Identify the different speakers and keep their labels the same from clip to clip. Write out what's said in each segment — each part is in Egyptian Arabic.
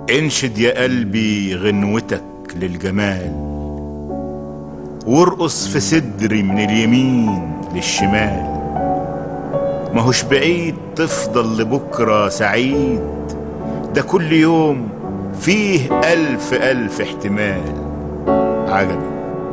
Speaker 1: انشد يا قلبي غنوتك للجمال وارقص في صدري من اليمين للشمال ماهوش بعيد تفضل لبكرة سعيد ده كل يوم فيه ألف ألف احتمال عجبي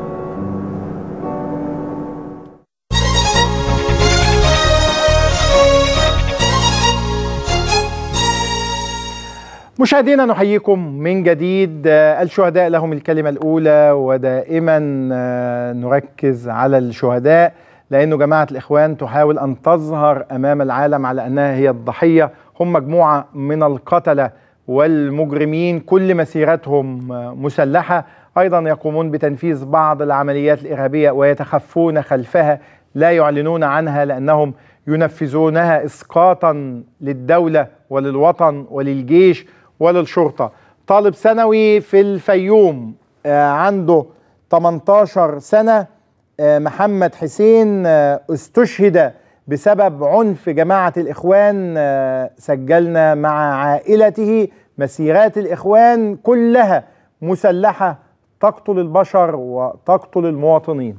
Speaker 2: مشاهدينا نحييكم من جديد آه، الشهداء لهم الكلمة الأولى ودائما آه، نركز على الشهداء لأنه جماعة الإخوان تحاول أن تظهر أمام العالم على أنها هي الضحية هم مجموعة من القتلة والمجرمين كل مسيرتهم آه، مسلحة أيضا يقومون بتنفيذ بعض العمليات الإرهابية ويتخفون خلفها لا يعلنون عنها لأنهم ينفذونها إسقاطا للدولة وللوطن وللجيش وللشرطة طالب ثانوي في الفيوم آه، عنده 18 سنة آه، محمد حسين آه، استشهد بسبب عنف جماعة الإخوان آه، سجلنا مع عائلته مسيرات الإخوان كلها مسلحة تقتل البشر وتقتل المواطنين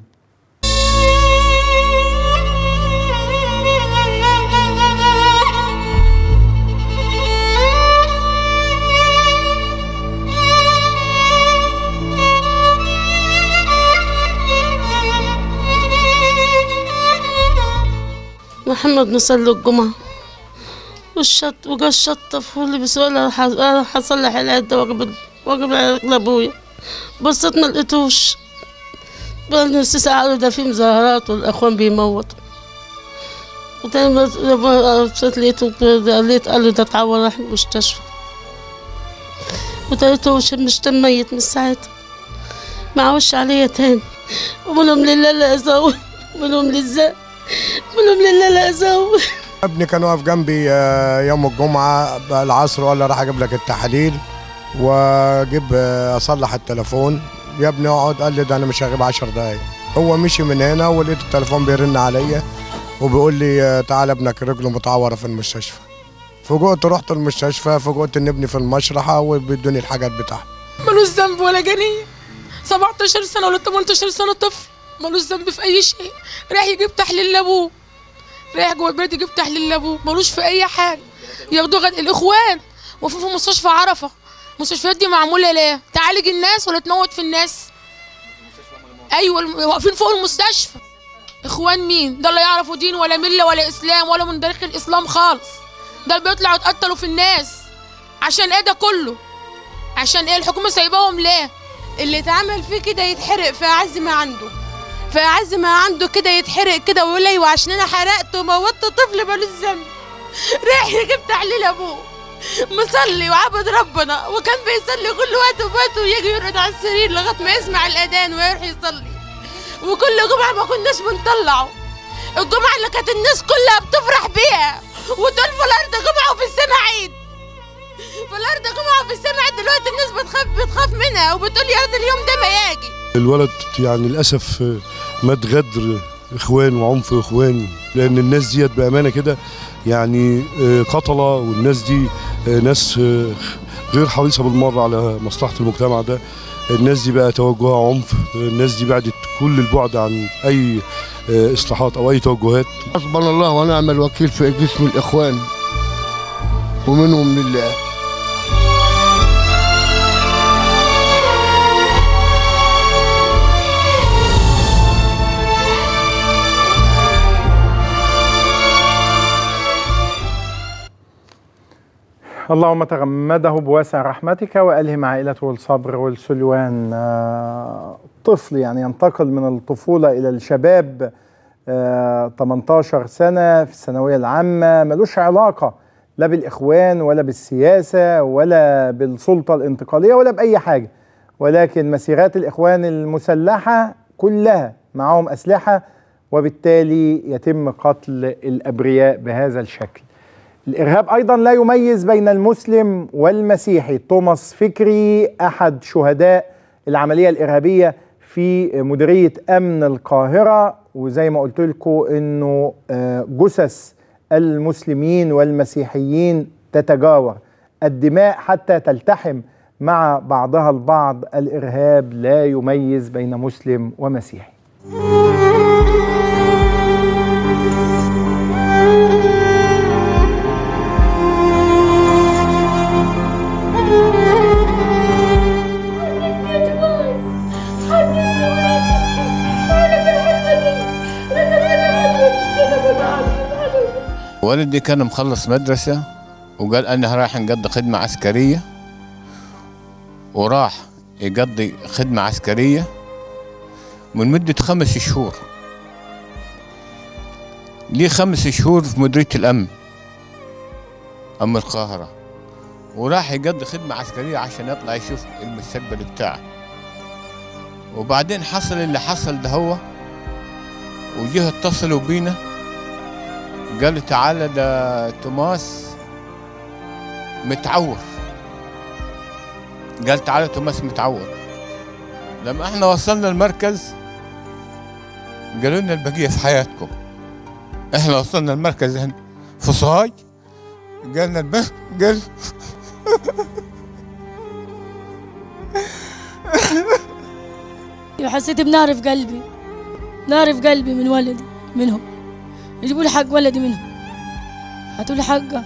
Speaker 3: محمد نصلي الجمعة والشط وجا الشطف واللي بيسوق هصلح العدة واجيب واجيب لابويا بصيت ما لقيتوش بقى نص ساعة قالوا ده في مظاهرات والأخوان بيموتوا وتاني ما بصيت لقيته لقيت قالوا ده اتعور راح المستشفى وتلاته مش تم ميت من ساعتها معوش عليا تاني ومنهم لله لا أزول منهم لله منهم لله لا أزول
Speaker 4: ابني كان واقف جنبي آه، يوم الجمعة بقى العصر وقال لي راح اجيب لك التحاليل واجيب آه، اصلح التليفون يا ابني اقعد قال لي ده انا مش هغيب 10 دقايق هو مشي من هنا ولقيت التليفون بيرن عليا وبيقول لي آه، تعالى ابنك رجله متعوره في المستشفى فوجئت رحت المستشفى فوجئت ان ابني في المشرحه وبيدوني الحاجات بتاعته
Speaker 5: ملوش ذنب ولا جنيه 17 سنة ولا 18 سنة طفل ملوش ذنب في أي شيء راح يجيب تحليل لأبوه رايح جوه البيت يجيب تحليل لأبوه ملوش في أي حاجة ياخدوه غد الإخوان وفي في مستشفى عرفة المستشفيات دي معمولة ليه؟ تعالج الناس ولا تموت في الناس؟ أيوة الم- واقفين فوق المستشفى إخوان مين؟ ده لا يعرفوا دين ولا ملة ولا إسلام ولا من تاريخ الإسلام خالص ده اللي بيطلعوا يتقتلوا في الناس عشان إيه ده كله؟ عشان إيه الحكومة سايباهم ليه؟
Speaker 6: اللي اتعمل فيه كده يتحرق في اعز ما عنده في اعز ما عنده كده يتحرق كده ويقول ايوه عشان انا حرقت وموتت طفل ملوش ذنب راح يجيب تحليل ابوه مصلي وعبد ربنا وكان بيصلي كل وقت وبات ويجي يرقد على السرير لغايه ما يسمع الاذان ويروح يصلي وكل جمعه ما كناش بنطلعه الجمعه اللي كانت الناس كلها بتفرح بيها وتقول في الارض جمعه وفي السماء عيد في الارض جمعه وفي السماء عيد دلوقتي الناس بتخاف بتخاف منها وبتقول يا ريت اليوم ده ما يجي
Speaker 7: الولد يعني للاسف آه، مات غدر اخوان وعنف اخوان لان الناس ديت بامانه كده يعني آه، قتله والناس دي آه، ناس آه، غير حريصه بالمره على مصلحه المجتمع ده الناس دي بقى توجهها عنف الناس دي بعدت كل البعد عن اي آه، اصلاحات او اي توجهات
Speaker 8: حسبنا الله ونعم الوكيل في جسم الإخوان ومنهم لله
Speaker 2: اللهم تغمده بواسع رحمتك والهم عائلته الصبر والسلوان آه، طفل يعني ينتقل من الطفوله الى الشباب آه، 18 سنه في الثانويه العامه ملوش علاقه لا بالاخوان ولا بالسياسه ولا بالسلطه الانتقاليه ولا باي حاجه ولكن مسيرات الاخوان المسلحه كلها معهم اسلحه وبالتالي يتم قتل الابرياء بهذا الشكل الإرهاب أيضا لا يميز بين المسلم والمسيحي توماس فكري أحد شهداء العملية الإرهابية في مديرية أمن القاهرة وزي ما قلت لكم أنه آه، جثث المسلمين والمسيحيين تتجاور الدماء حتى تلتحم مع بعضها البعض الارهاب لا يميز بين مسلم ومسيحي
Speaker 9: والدي كان مخلص مدرسة وقال أنا رايح نقضي خدمة عسكرية وراح يقضي خدمة عسكرية من مدة خمس شهور ليه خمس شهور في مديرية الأمن أم القاهرة وراح يقضي خدمة عسكرية عشان يطلع يشوف المستقبل بتاعه وبعدين حصل اللي حصل ده هو وجه اتصلوا بينا قالوا تعالى ده توماس متعور قال تعالى توماس متعور لما احنا وصلنا المركز قالوا لنا البقية في حياتكم احنا وصلنا المركز هنا في صهاج قالنا الب... قال
Speaker 10: حسيت بنار في قلبي نار في قلبي من ولدي منهم يجيبوا لي حق ولدي منهم هاتوا لي حقه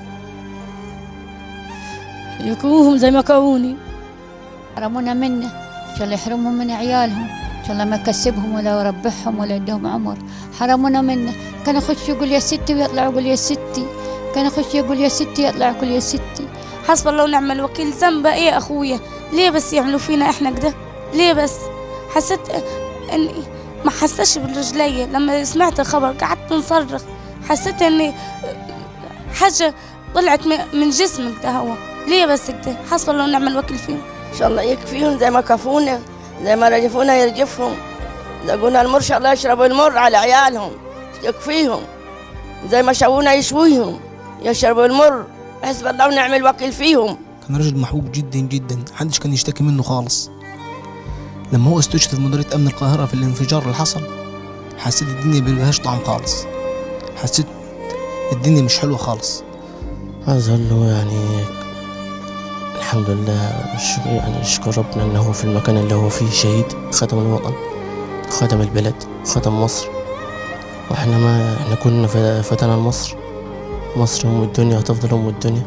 Speaker 10: يكوهم زي ما كوني
Speaker 11: حرمونا منه ان شاء الله يحرمهم من عيالهم ان شاء الله ما يكسبهم ولا يربحهم ولا يديهم عمر حرمونا منه كان يخش يقول يا ستي ويطلع يقول يا ستي كان يخش يقول يا ستي يطلع يقول يا ستي
Speaker 10: حسب الله ونعم الوكيل ذنبه ايه يا اخويا ليه بس يعملوا فينا احنا كده ليه بس حسيت اني ما حسش بالرجلية لما سمعت الخبر قعدت نصرخ حسيت اني حاجة طلعت من جسمك ده هو ليه بس كده حسب الله ونعم الوكيل فيهم
Speaker 12: ان شاء الله يكفيهم زي ما كفونا زي ما رجفونا يرجفهم لقونا المر شاء الله يشربوا المر على عيالهم يكفيهم زي ما شوونا يشويهم يشربوا المر حسب الله ونعم الوكيل فيهم
Speaker 13: كان رجل محبوب جدا جدا محدش كان يشتكي منه خالص لما هو استشهد في مديرية أمن القاهرة في الانفجار اللي حصل حسيت الدنيا ملهاش طعم خالص حسيت الدنيا مش حلوة خالص
Speaker 14: أظل له يعني الحمد لله يعني أشكر ربنا إنه هو في المكان اللي هو فيه شهيد خدم الوطن خدم البلد خدم مصر وإحنا ما إحنا كنا فتنا مصر مصر أم الدنيا هتفضل أم الدنيا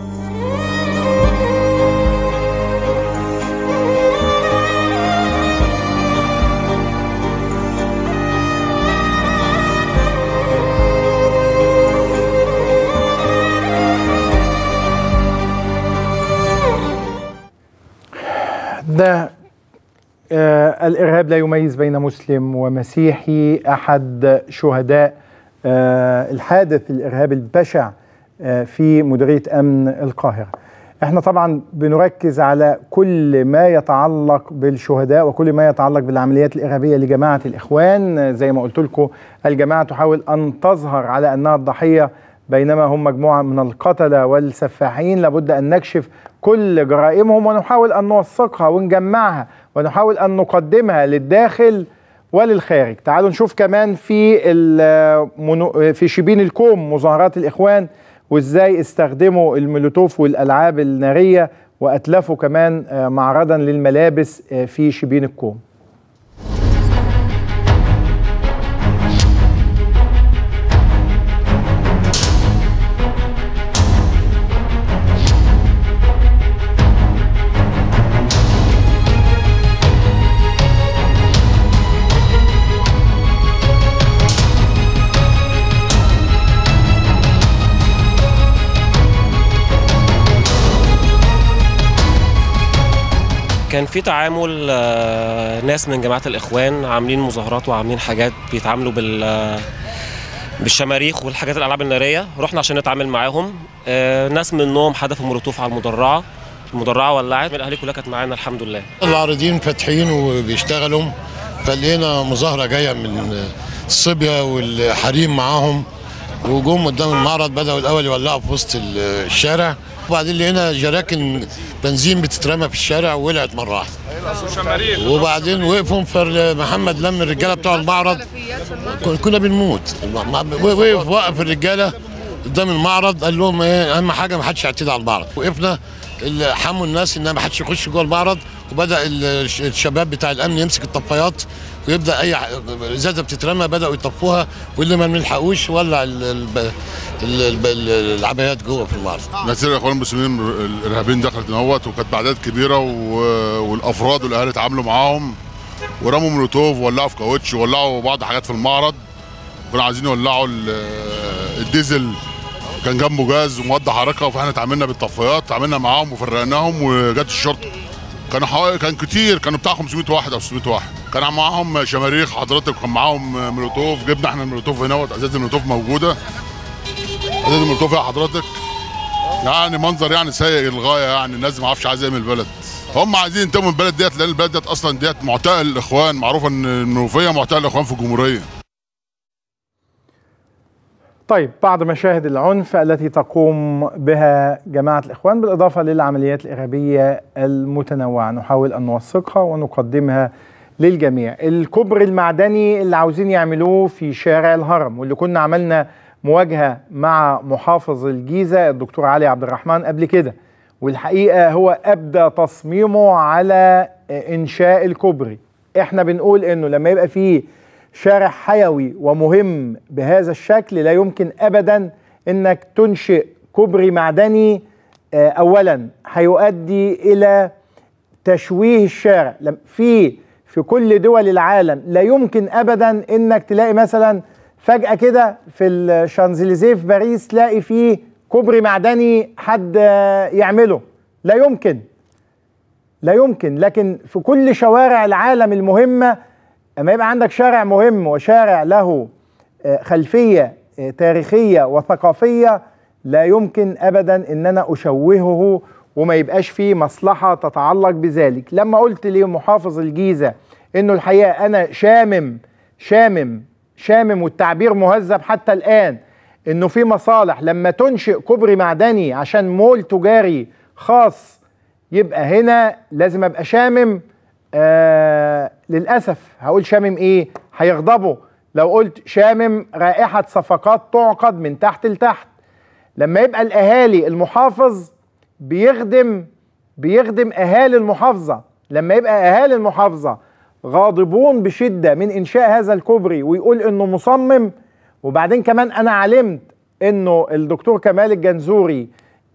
Speaker 2: ده آه الارهاب لا يميز بين مسلم ومسيحي احد شهداء آه الحادث الارهابي البشع آه في مديريه امن القاهره. احنا طبعا بنركز على كل ما يتعلق بالشهداء وكل ما يتعلق بالعمليات الارهابيه لجماعه الاخوان زي ما قلت لكم الجماعه تحاول ان تظهر على انها الضحيه بينما هم مجموعه من القتله والسفاحين لابد ان نكشف كل جرائمهم ونحاول ان نوثقها ونجمعها ونحاول ان نقدمها للداخل وللخارج تعالوا نشوف كمان في في شبين الكوم مظاهرات الاخوان وازاي استخدموا المولوتوف والالعاب الناريه واتلفوا كمان معرضا للملابس في شبين الكوم
Speaker 15: كان في تعامل ناس من جماعه الاخوان عاملين مظاهرات وعاملين حاجات بيتعاملوا بال بالشماريخ والحاجات الالعاب الناريه رحنا عشان نتعامل معاهم ناس منهم حدفوا مولوتوف على المدرعه المدرعه ولعت الاهالي كلها كانت معانا الحمد لله
Speaker 16: العارضين فاتحين وبيشتغلوا فلقينا مظاهره جايه من الصبيه والحريم معاهم وجم قدام المعرض بداوا الاول يولعوا في وسط الشارع وبعدين لقينا جراكن بنزين بتترمى في الشارع وولعت مره واحده وبعدين وقفوا محمد لم الرجاله بتوع المعرض كنا بنموت وقف وقف الرجاله قدام المعرض قال لهم ايه اهم حاجه ما حدش يعتدي على المعرض وقفنا ال- حموا الناس ان ما حدش يخش جوه المعرض وبدا ال- الش- الشباب بتاع الامن يمسك الطفايات ويبدا اي ح- ازازه بتترمى بداوا يطفوها واللي ما بنلحقوش ولع ال- ال- ال- ال- ال- العبايات جوه في المعرض
Speaker 17: نسير الاخوان المسلمين الارهابيين دخلت اهوت وكانت باعداد كبيره و- والافراد والاهالي اتعاملوا معاهم ورموا مولوتوف وولعوا في كاوتش وولعوا بعض حاجات في المعرض كانوا عايزين يولعوا ال- الديزل كان جنبه جاز ومواد حركه فاحنا اتعاملنا بالطفايات اتعاملنا معاهم وفرقناهم وجت الشرطه كانوا حوالي كان كتير كانوا بتاع 500 واحد او 600 واحد كان معاهم شماريخ حضرتك كان معاهم مولوتوف جبنا احنا المولوتوف هنا ازاز المولوتوف موجوده ازاز المولوتوف يا حضرتك يعني منظر يعني سيء للغايه يعني الناس ما عارفش عايزه ايه من البلد هم عايزين ينتهوا من البلد ديت لان البلد ديت اصلا ديت معتقل الاخوان معروفه ان المنوفيه معتقل الاخوان في الجمهوريه
Speaker 2: طيب بعض مشاهد العنف التي تقوم بها جماعة الإخوان بالإضافة للعمليات الإرهابية المتنوعة نحاول أن نوثقها ونقدمها للجميع الكبر المعدني اللي عاوزين يعملوه في شارع الهرم واللي كنا عملنا مواجهة مع محافظ الجيزة الدكتور علي عبد الرحمن قبل كده والحقيقة هو أبدى تصميمه على إنشاء الكوبري احنا بنقول انه لما يبقى فيه شارع حيوي ومهم بهذا الشكل لا يمكن ابدا انك تنشئ كوبري معدني آه، اولا هيؤدي الى تشويه الشارع لم- في في كل دول العالم لا يمكن ابدا انك تلاقي مثلا فجأة كده في الشانزليزيه في باريس تلاقي فيه كوبري معدني حد آه، يعمله لا يمكن لا يمكن لكن في كل شوارع العالم المهمة اما يبقى عندك شارع مهم وشارع له آه، خلفية آه، تاريخية وثقافية لا يمكن ابدا ان انا اشوهه وما يبقاش فيه مصلحة تتعلق بذلك لما قلت لمحافظ الجيزة انه الحقيقة انا شامم شامم شامم والتعبير مهذب حتى الان انه في مصالح لما تنشئ كوبري معدني عشان مول تجاري خاص يبقى هنا لازم ابقى شامم آه للاسف هقول شامم ايه هيغضبوا لو قلت شامم رائحه صفقات تعقد من تحت لتحت لما يبقى الاهالي المحافظ بيخدم بيخدم اهالي المحافظه لما يبقى اهالي المحافظه غاضبون بشده من انشاء هذا الكوبري ويقول انه مصمم وبعدين كمان انا علمت انه الدكتور كمال الجنزوري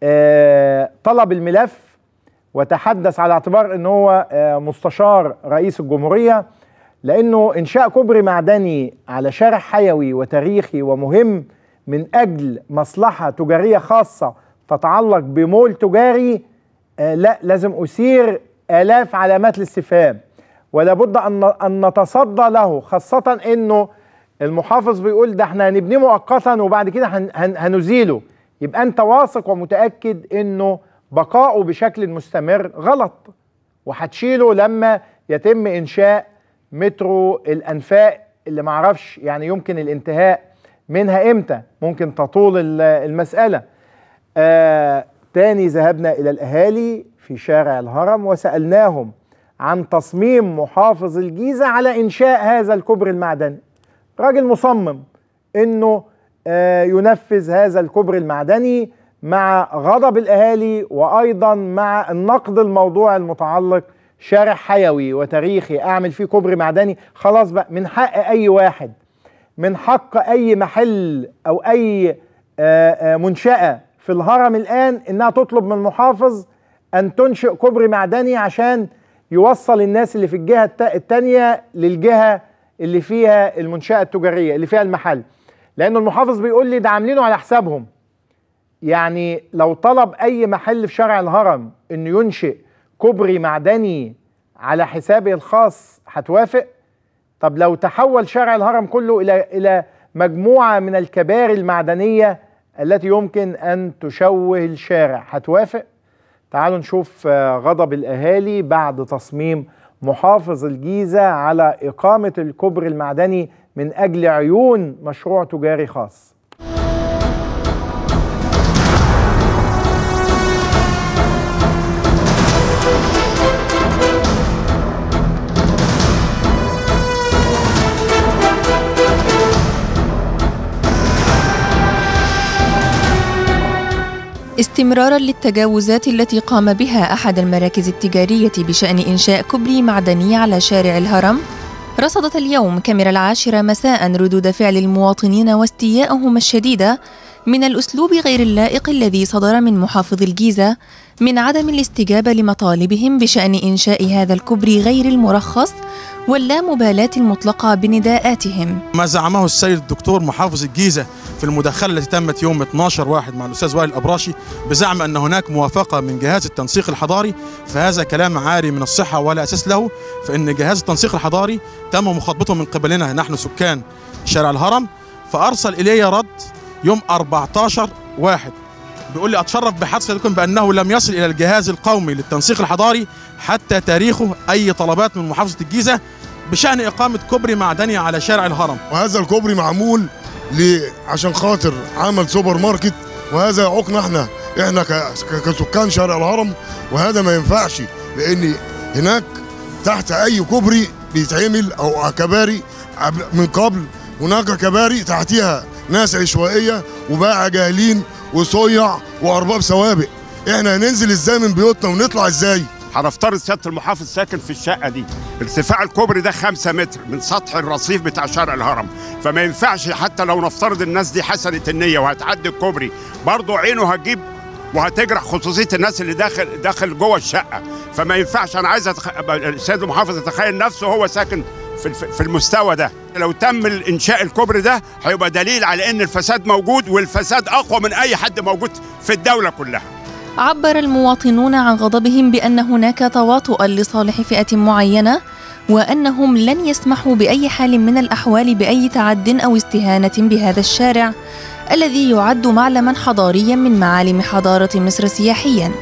Speaker 2: آه طلب الملف وتحدث على اعتبار ان هو آه، مستشار رئيس الجمهوريه لانه انشاء كوبري معدني على شارع حيوي وتاريخي ومهم من اجل مصلحه تجاريه خاصه تتعلق بمول تجاري آه، لا لازم اثير الاف علامات الاستفهام ولا بد ان ان نتصدى له خاصه انه المحافظ بيقول ده احنا هنبنيه مؤقتا وبعد كده هن هن هنزيله يبقى انت واثق ومتاكد انه بقائه بشكل مستمر غلط وهتشيله لما يتم انشاء مترو الانفاق اللي معرفش يعني يمكن الانتهاء منها امتى ممكن تطول ال- المساله آه تاني ذهبنا الى الاهالي في شارع الهرم وسالناهم عن تصميم محافظ الجيزه على انشاء هذا الكوبري المعدني راجل مصمم انه آه، ينفذ هذا الكوبري المعدني مع غضب الاهالي وايضا مع النقد الموضوع المتعلق شارع حيوي وتاريخي اعمل فيه كوبري معدني خلاص بقى من حق اي واحد من حق اي محل او اي آه، آه، منشاه في الهرم الان انها تطلب من المحافظ ان تنشئ كوبري معدني عشان يوصل الناس اللي في الجهه التا- التانيه للجهه اللي فيها المنشاه التجاريه اللي فيها المحل لان المحافظ بيقول لي ده عاملينه على حسابهم يعني لو طلب اي محل في شارع الهرم انه ينشئ كوبري معدني على حسابه الخاص هتوافق طب لو تحول شارع الهرم كله الى الى مجموعه من الكباري المعدنيه التي يمكن ان تشوه الشارع هتوافق تعالوا نشوف آه، غضب الاهالي بعد تصميم محافظ الجيزه على اقامه الكوبري المعدني من اجل عيون مشروع تجاري خاص
Speaker 18: استمرارا للتجاوزات التي قام بها أحد المراكز التجارية بشأن إنشاء كوبري معدني على شارع الهرم رصدت اليوم كاميرا العاشرة مساء ردود فعل المواطنين واستياءهم الشديدة من الأسلوب غير اللائق الذي صدر من محافظ الجيزة من عدم الاستجابة لمطالبهم بشأن إنشاء هذا الكوبري غير المرخص واللامبالاة المطلقة بنداءاتهم
Speaker 19: ما زعمه السيد الدكتور محافظ الجيزة في المداخلة التي تمت يوم 12 واحد مع الأستاذ وائل الأبراشي بزعم أن هناك موافقة من جهاز التنسيق الحضاري فهذا كلام عاري من الصحة ولا أساس له فإن جهاز التنسيق الحضاري تم مخاطبته من قبلنا نحن سكان شارع الهرم فأرسل إلي رد يوم 14 واحد بيقول لي أتشرف بحث سيادتكم بأنه لم يصل إلى الجهاز القومي للتنسيق الحضاري حتى تاريخه أي طلبات من محافظة الجيزة بشأن إقامة كوبري معدني على شارع الهرم
Speaker 20: وهذا الكوبري معمول ل- عشان خاطر عمل سوبر ماركت وهذا يعوقنا احنا احنا ك- ك- كسكان شارع الهرم وهذا ما ينفعش لان هناك تحت اي كوبري بيتعمل او كباري عب- من قبل هناك كباري تحتها ناس عشوائيه وباعة جاهلين وصيع وارباب سوابق احنا هننزل ازاي من بيوتنا ونطلع ازاي
Speaker 21: هنفترض سياده المحافظ ساكن في الشقه دي ارتفاع الكوبري ده 5 متر من سطح الرصيف بتاع شارع الهرم فما ينفعش حتى لو نفترض الناس دي حسنه النيه وهتعدي الكوبري برضه عينه هتجيب وهتجرح خصوصيه الناس اللي داخل داخل جوه الشقه فما ينفعش انا عايز أتخ... السيد المحافظ يتخيل نفسه هو ساكن في في المستوى ده لو تم انشاء الكوبري ده هيبقى دليل على ان الفساد موجود والفساد اقوى من اي حد موجود في الدوله كلها
Speaker 18: عبر المواطنون عن غضبهم بأن هناك تواطؤا لصالح فئة معينة وأنهم لن يسمحوا بأي حال من الأحوال بأي تعد أو استهانة بهذا الشارع الذي يعد معلما حضاريا من معالم حضارة مصر سياحيا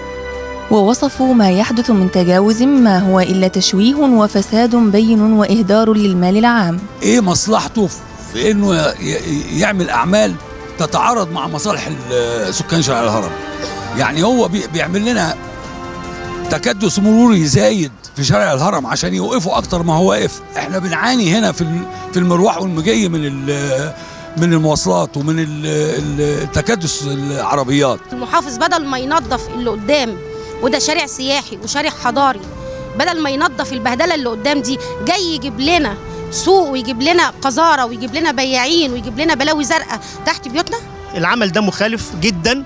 Speaker 18: ووصفوا ما يحدث من تجاوز ما هو إلا تشويه وفساد بين وإهدار للمال العام
Speaker 22: ايه مصلحته في انه ي- ي- يعمل اعمال تتعارض مع مصالح ال- سكان شارع الهرم يعني هو بي- بيعمل لنا تكدس مروري زايد في شارع الهرم عشان يوقفوا اكتر ما هو واقف احنا بنعاني هنا في ال- في المروح والمجي من ال- من المواصلات ومن ال- ال- تكدس العربيات
Speaker 23: المحافظ بدل ما ينظف اللي قدام وده شارع سياحي وشارع حضاري بدل ما ينظف البهدله اللي قدام دي جاي يجيب لنا سوق ويجيب لنا قذاره ويجيب لنا بياعين ويجيب لنا بلاوي زرقاء تحت بيوتنا
Speaker 24: العمل ده مخالف جدا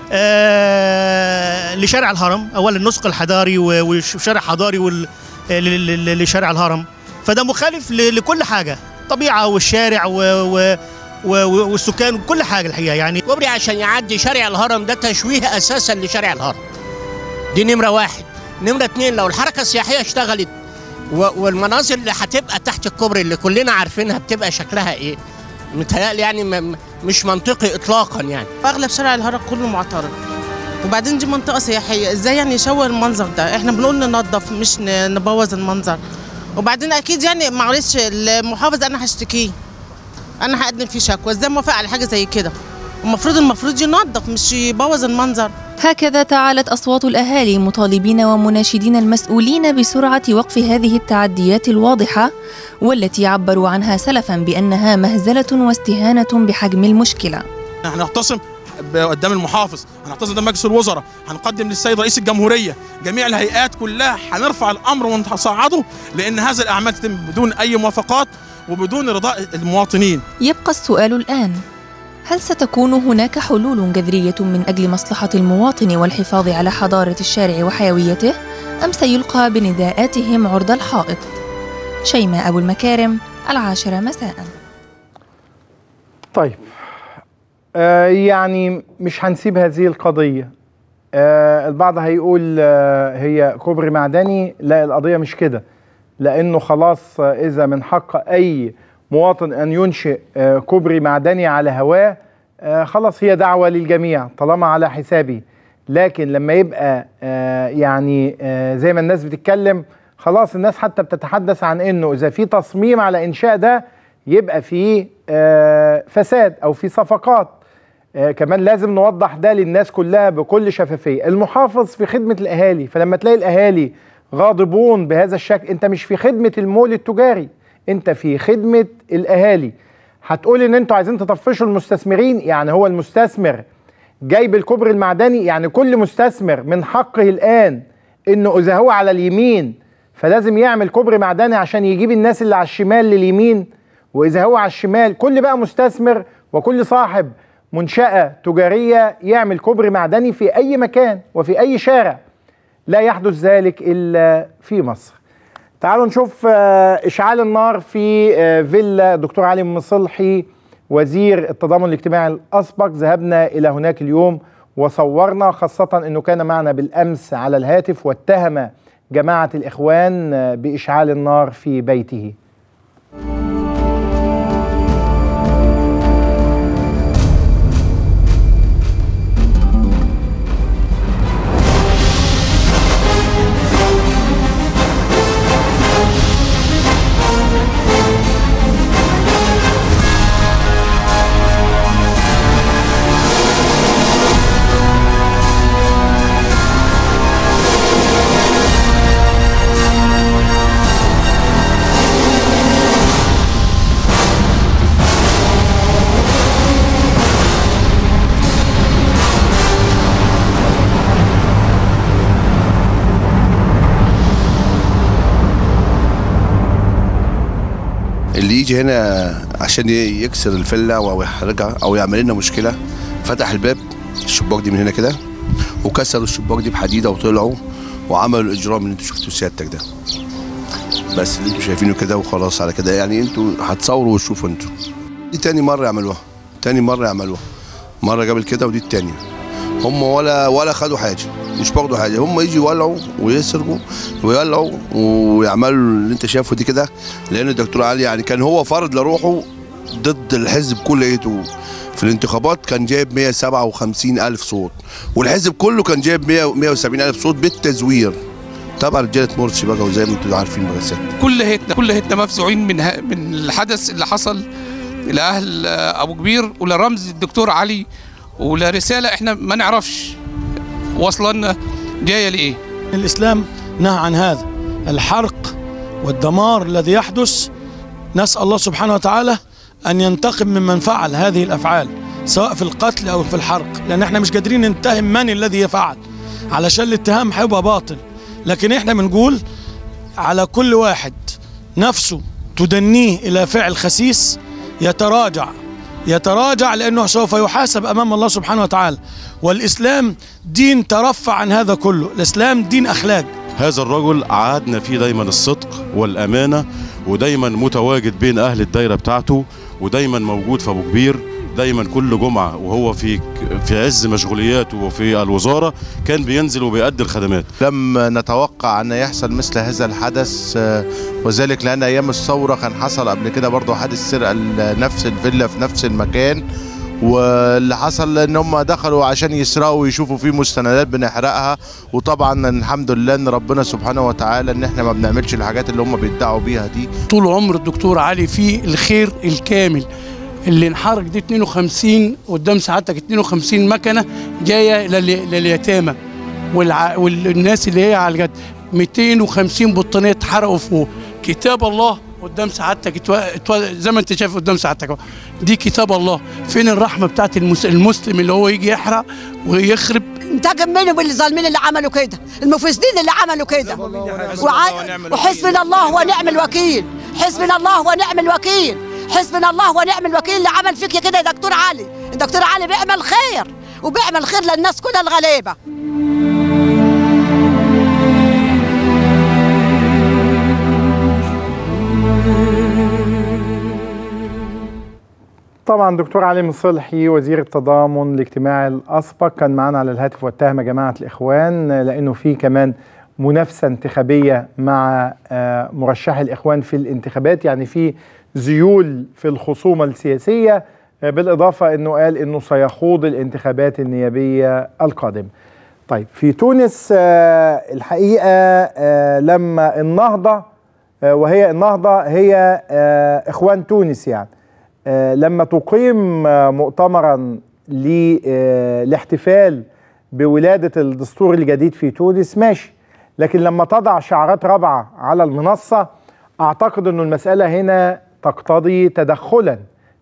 Speaker 24: آه لشارع الهرم اولا النسق الحضاري و- وشارع حضاري وال- ل- ل- ل- لشارع الهرم فده مخالف ل- لكل حاجه طبيعه والشارع و و و- والسكان وكل حاجه الحقيقه يعني
Speaker 25: كوبري عشان يعدي شارع الهرم ده تشويه اساسا لشارع الهرم دي نمره واحد نمره اتنين لو الحركه السياحيه اشتغلت و- والمناظر اللي هتبقى تحت الكوبري اللي كلنا عارفينها بتبقى شكلها ايه متهيألي يعني م- م- مش منطقي اطلاقا يعني
Speaker 26: اغلب شارع الهرم كله معترض وبعدين دي منطقه سياحيه ازاي يعني يشوه المنظر ده احنا بنقول ننظف مش ن- نبوظ المنظر وبعدين اكيد يعني معلش المحافظ انا هشتكيه انا هقدم فيه شكوى ازاي موافق على حاجه زي كده المفروض المفروض ينظف مش يبوظ المنظر
Speaker 18: هكذا تعالت أصوات الأهالي مطالبين ومناشدين المسؤولين بسرعة وقف هذه التعديات الواضحة والتي عبروا عنها سلفا بأنها مهزلة واستهانة بحجم المشكلة
Speaker 19: هنعتصم ب- قدام المحافظ هنعتصم قدام مجلس الوزراء هنقدم للسيد رئيس الجمهورية جميع الهيئات كلها هنرفع الأمر ونصعده لأن هذا الأعمال تتم بدون أي موافقات وبدون رضاء المواطنين
Speaker 18: يبقى السؤال الآن هل ستكون هناك حلول جذرية من أجل مصلحة المواطن والحفاظ على حضارة الشارع وحيويته أم سيلقى بنداءاتهم عرض الحائط؟ شيماء أبو المكارم العاشرة مساءً
Speaker 2: طيب آه يعني مش هنسيب هذه القضية آه البعض هيقول آه هي كوبري معدني لا القضية مش كده لأنه خلاص آه إذا من حق أي مواطن أن ينشئ آه كوبري معدني على هواه آه خلاص هي دعوة للجميع طالما على حسابي لكن لما يبقى آه يعني آه زي ما الناس بتتكلم خلاص الناس حتى بتتحدث عن انه اذا في تصميم على انشاء ده يبقى في آه فساد او في صفقات آه كمان لازم نوضح ده للناس كلها بكل شفافيه المحافظ في خدمه الاهالي فلما تلاقي الاهالي غاضبون بهذا الشكل انت مش في خدمه المول التجاري انت في خدمه الاهالي هتقول ان انتوا عايزين تطفشوا المستثمرين يعني هو المستثمر جايب الكوبري المعدني يعني كل مستثمر من حقه الان انه اذا هو على اليمين فلازم يعمل كوبري معدني عشان يجيب الناس اللي على الشمال لليمين واذا هو على الشمال كل بقى مستثمر وكل صاحب منشأة تجارية يعمل كوبري معدني في اي مكان وفي اي شارع لا يحدث ذلك الا في مصر تعالوا نشوف آه، اشعال النار في آه، فيلا دكتور علي مصلحي وزير التضامن الاجتماعي الاسبق ذهبنا الى هناك اليوم وصورنا خاصه انه كان معنا بالامس على الهاتف واتهم جماعه الاخوان آه، باشعال النار في بيته
Speaker 1: اللي يجي هنا عشان ي- يكسر الفيلا او يحرجها او يعمل لنا مشكله فتح الباب الشباك دي من هنا كده وكسروا الشباك دي بحديده وطلعوا وعملوا الاجرام اللي انتوا شفتوه سيادتك ده بس اللي انتوا شايفينه كده وخلاص على كده يعني انتوا هتصوروا وتشوفوا انتوا دي تاني مره يعملوها تاني مره يعملوها مره قبل كده ودي التانيه هم ولا ولا خدوا حاجه مش باخدوا حاجه هم يجي يولعوا ويسرقوا ويولعوا ويعملوا اللي انت شايفه دي كده لان الدكتور علي يعني كان هو فرض لروحه ضد الحزب كليته في الانتخابات كان جايب 157 ألف صوت والحزب كله كان جايب 100 170 ألف صوت بالتزوير طبعا رجاله مرسي بقى وزي ما انتم عارفين بقى ست
Speaker 3: كل هيتنا كل هيتنا مفزوعين من ه- من الحدث اللي حصل لاهل آه، ابو كبير ولرمز الدكتور علي ولرساله احنا ما نعرفش واصله لنا جايه لايه
Speaker 4: الإسلام نهى عن هذا الحرق والدمار الذي يحدث نسأل الله سبحانه وتعالى أن ينتقم ممن فعل هذه الأفعال سواء في القتل أو في الحرق لأن احنا مش قادرين نتهم من الذي يفعل علشان الاتهام هيبقى باطل لكن احنا بنقول على كل واحد نفسه تدنيه إلى فعل خسيس يتراجع يتراجع لأنه سوف يحاسب أمام الله سبحانه وتعالى والإسلام دين ترفع عن هذا كله الإسلام دين أخلاق
Speaker 5: هذا الرجل عهدنا فيه دايما الصدق والأمانة ودايما متواجد بين أهل الدايرة بتاعته ودايما موجود في أبو كبير دايما كل جمعة وهو في في عز مشغولياته وفي الوزارة كان بينزل وبيأدي الخدمات
Speaker 6: لم نتوقع أن يحصل مثل هذا الحدث آه، وذلك لأن أيام الثورة كان حصل قبل كده برضه حادث سرقة لنفس الفيلا في نفس المكان واللي حصل ان هم دخلوا عشان يسرقوا ويشوفوا فيه مستندات بنحرقها وطبعا الحمد لله ان ربنا سبحانه وتعالى ان احنا ما بنعملش الحاجات اللي هم بيدعوا بيها دي
Speaker 3: طول عمر الدكتور علي في الخير الكامل اللي انحرق دي 52 قدام سعادتك 52 مكنه جايه لل- لليتامى والع... والناس اللي هي على الجد 250 بطانيه اتحرقوا فوق كتاب الله قدام سعادتك اتو... اتو... زي ما انت شايف قدام سعادتك اهو. دي كتاب الله فين الرحمه بتاعت المس... المسلم اللي هو يجي يحرق ويخرب
Speaker 7: انتقم منهم اللي ظالمين اللي عملوا كده المفسدين اللي عملوا كده وع- وحسبنا الله ونعم الوكيل حسبنا الله ونعم الوكيل حسبنا الله ونعم الوكيل اللي عمل فيك كده يا دكتور علي الدكتور علي بيعمل خير وبيعمل خير للناس كلها الغلابه
Speaker 2: طبعا دكتور علي مصلحي وزير التضامن الاجتماعي الاسبق كان معنا على الهاتف واتهم جماعه الاخوان آه، لانه في كمان منافسه انتخابيه مع آه، مرشحي الاخوان في الانتخابات يعني في ذيول في الخصومه السياسيه آه، بالاضافه انه قال انه سيخوض الانتخابات النيابيه القادمه. طيب في تونس آه، الحقيقه آه، لما النهضه آه، وهي النهضه هي آه، اخوان تونس يعني آه، لما تقيم آه، مؤتمرا ل- آه، لاحتفال بولادة الدستور الجديد في تونس ماشي لكن لما تضع شعارات رابعة على المنصة أعتقد أن المسألة هنا تقتضي تدخلا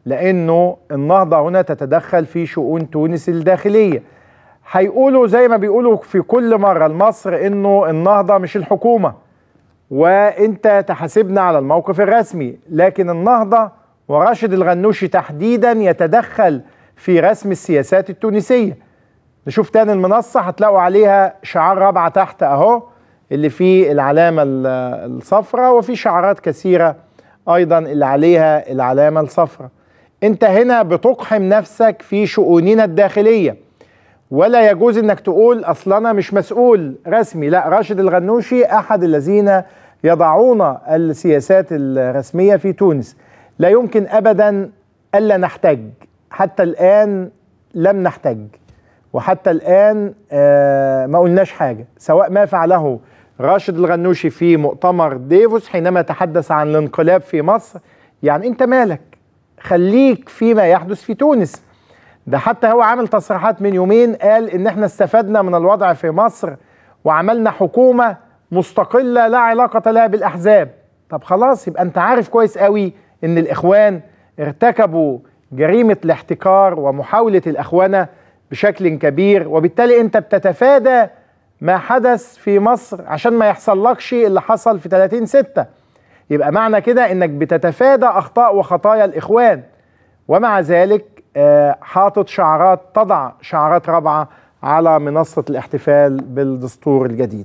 Speaker 2: لانه النهضه هنا تتدخل في شؤون تونس الداخليه هيقولوا زي ما بيقولوا في كل مره لمصر انه النهضه مش الحكومه وانت تحاسبنا على الموقف الرسمي لكن النهضه وراشد الغنوشي تحديدا يتدخل في رسم السياسات التونسيه نشوف تاني المنصه هتلاقوا عليها شعار رابعه تحت اهو اللي فيه العلامه الصفراء وفي شعارات كثيره ايضا اللي عليها العلامه الصفراء انت هنا بتقحم نفسك في شؤوننا الداخليه ولا يجوز انك تقول اصل انا مش مسؤول رسمي لا راشد الغنوشي احد الذين يضعون السياسات الرسميه في تونس لا يمكن ابدا الا نحتج حتى الان لم نحتج وحتى الان آه ما قلناش حاجه سواء ما فعله راشد الغنوشي في مؤتمر ديفوس حينما تحدث عن الانقلاب في مصر يعني انت مالك خليك فيما يحدث في تونس ده حتى هو عامل تصريحات من يومين قال ان احنا استفدنا من الوضع في مصر وعملنا حكومه مستقله لا علاقه لها بالاحزاب طب خلاص يبقى انت عارف كويس قوي ان الاخوان ارتكبوا جريمه الاحتكار ومحاوله الاخوانه بشكل كبير وبالتالي انت بتتفادى ما حدث في مصر عشان ما يحصلكش اللي حصل في 30 6 يبقى معنى كده انك بتتفادى اخطاء وخطايا الاخوان ومع ذلك آه حاطط شعارات تضع شعارات رابعه على منصه الاحتفال بالدستور الجديد.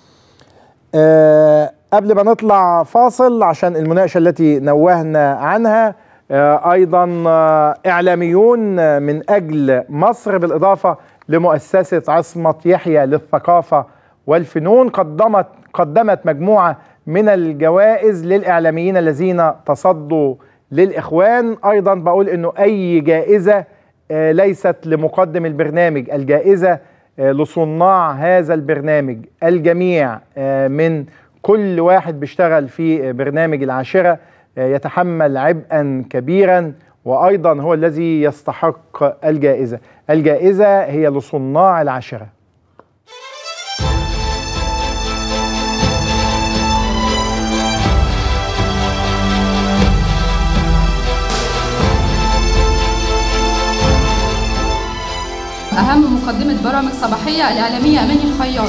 Speaker 2: آه قبل ما نطلع فاصل عشان المناقشه التي نوهنا عنها آه ايضا اعلاميون من اجل مصر بالاضافه لمؤسسه عصمه يحيى للثقافه والفنون قدمت قدمت مجموعه من الجوائز للاعلاميين الذين تصدوا للاخوان ايضا بقول انه اي جائزه ليست لمقدم البرنامج الجائزه لصناع هذا البرنامج الجميع من كل واحد بيشتغل في برنامج العاشره يتحمل عبئا كبيرا وايضا هو الذي يستحق الجائزه الجائزه هي لصناع العاشره
Speaker 8: أهم مقدمة برامج صباحية الإعلامية أماني الخياط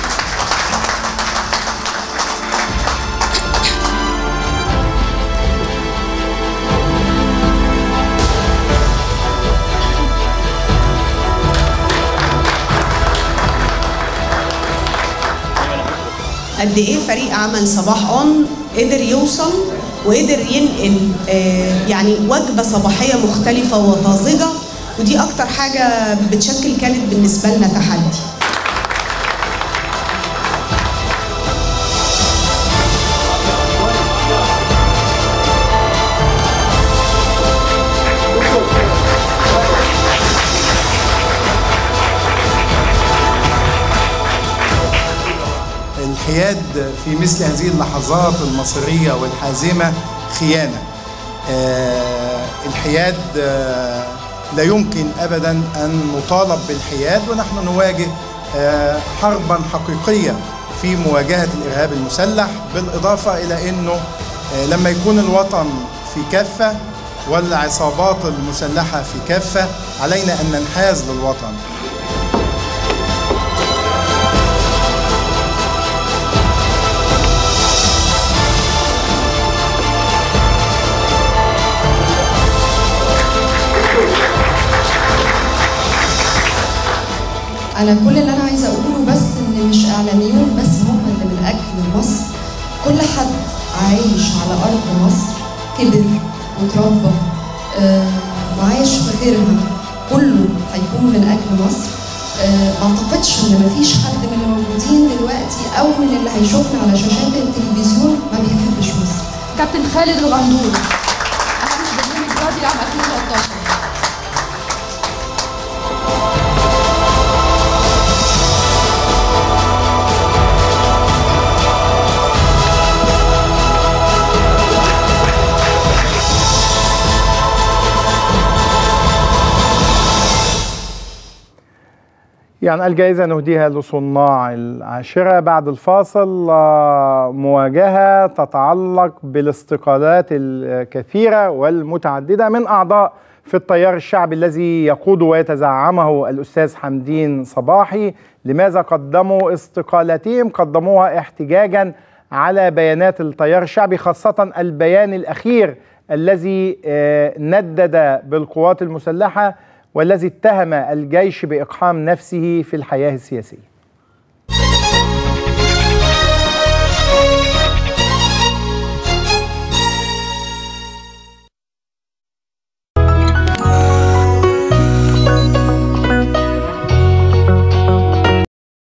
Speaker 9: قد ايه فريق عمل صباح اون قدر يوصل وقدر ينقل آه يعني وجبه صباحيه مختلفه وطازجه ودي اكتر حاجه بتشكل كانت بالنسبه لنا تحدي
Speaker 10: الحياد في مثل هذه اللحظات المصيرية والحازمة خيانة آه الحياد آه لا يمكن ابدا ان نطالب بالحياد ونحن نواجه حربا حقيقيه في مواجهه الارهاب المسلح بالاضافه الى انه لما يكون الوطن في كافه والعصابات المسلحه في كافه علينا ان ننحاز للوطن
Speaker 11: انا كل اللي انا عايزه اقوله بس ان مش اعلاميون بس هم اللي من اجل مصر كل حد عايش على ارض مصر كبر وتربى آه وعايش في خيرها كله هيكون من اجل مصر آه ما اعتقدش ان مفيش حد من الموجودين دلوقتي او من اللي هيشوفنا على شاشات التلفزيون ما بيحبش مصر
Speaker 8: كابتن خالد الغندور اهم برنامج رياضي عام 2013
Speaker 2: يعني الجائزة نهديها لصناع العاشرة بعد الفاصل آه، مواجهة تتعلق بالاستقالات الكثيرة والمتعددة من أعضاء في التيار الشعبي الذي يقود ويتزعمه الأستاذ حمدين صباحي لماذا قدموا استقالتهم قدموها احتجاجا على بيانات التيار الشعبي خاصة البيان الأخير الذي آه، ندد بالقوات المسلحة والذي اتهم الجيش بإقحام نفسه في الحياة السياسية